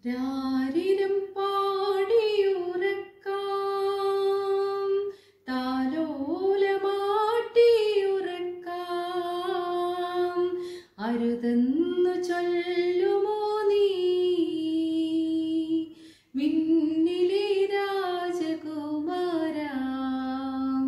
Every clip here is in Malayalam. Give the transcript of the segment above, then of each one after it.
രാരിരം പാടിയുറക്കാം താലോലമാട്ടിയുറക്കാം അരുതെന്നു ചൊല്ലുമോ നീ വിണ്ണിലെ രാജകുമാരാം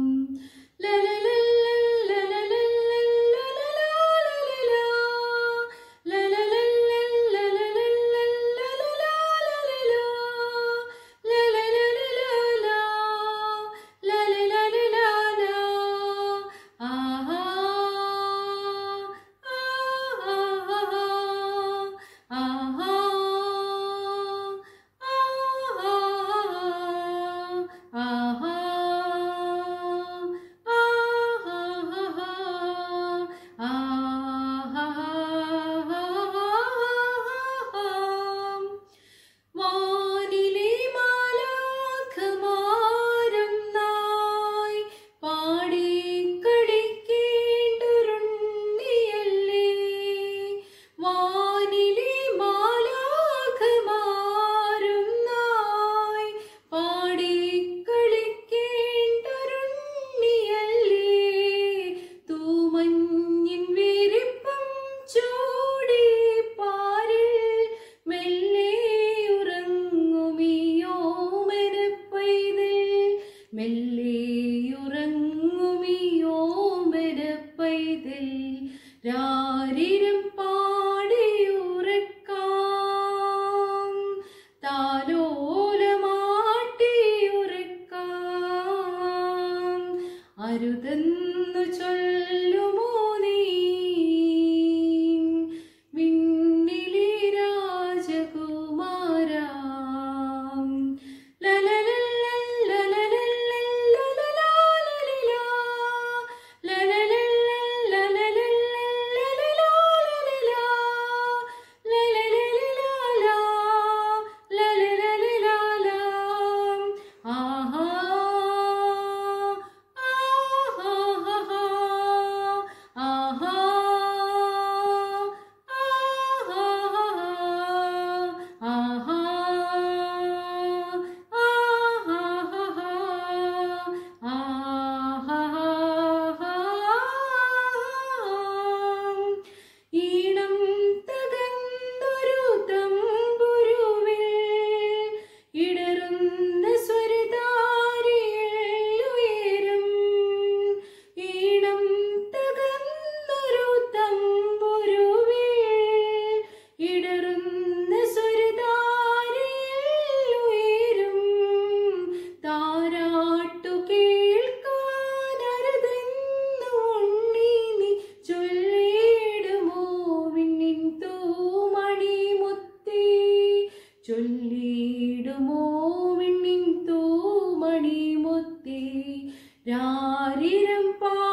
വാനിലെ മാലാഖമാരും നായ് പാടിക്കളിക്കേണ്ടൊരുണ്ണിയല്ലേ വാനിലെ മാലാഖമാരും നായ് പാടിക്കളിക്കേണ്ടൊരുണ്ണിയല്ലേ തൂമഞ്ഞിൻ വിരിപ്പും ചൂടി പാരിൽ മെല്ലെ ഉറങ്ങുമിയോമന പൈതൽ മെല്ലെ ഉറങ്ങുമിയോമന പൈതൽ രാരിരം പാടിയുറക്കാം താലോലമാട്ടിയുറക്കാം അരുതെന്നു ചൊല്ലുമോ നീ വിണ്ണിലെ രാജകുമാരാം ആഹാ ആഹാ ആഹാ ഈണം തകർന്നൊരു തമ്പുരുവിൽ ഇടറുന്ന സ്വരധാരിയിൽ ഉയരും ഈണം തകർന്നൊരു തമ്പുരുവിൽ ഇടറുന്ന സ്വരധാരിയിൽ ഉയരും താരാട്ടു കേൾക്കാനരുതെന്നു ഉണ്ണി നീ ചൊല്ലിടുമോ വിണ്ണിൻ തൂമണി മുത്തി ചൊല്ലിടുമോ വിണ്ണിൻ തൂമണി മുത്തി രാരിരം പാ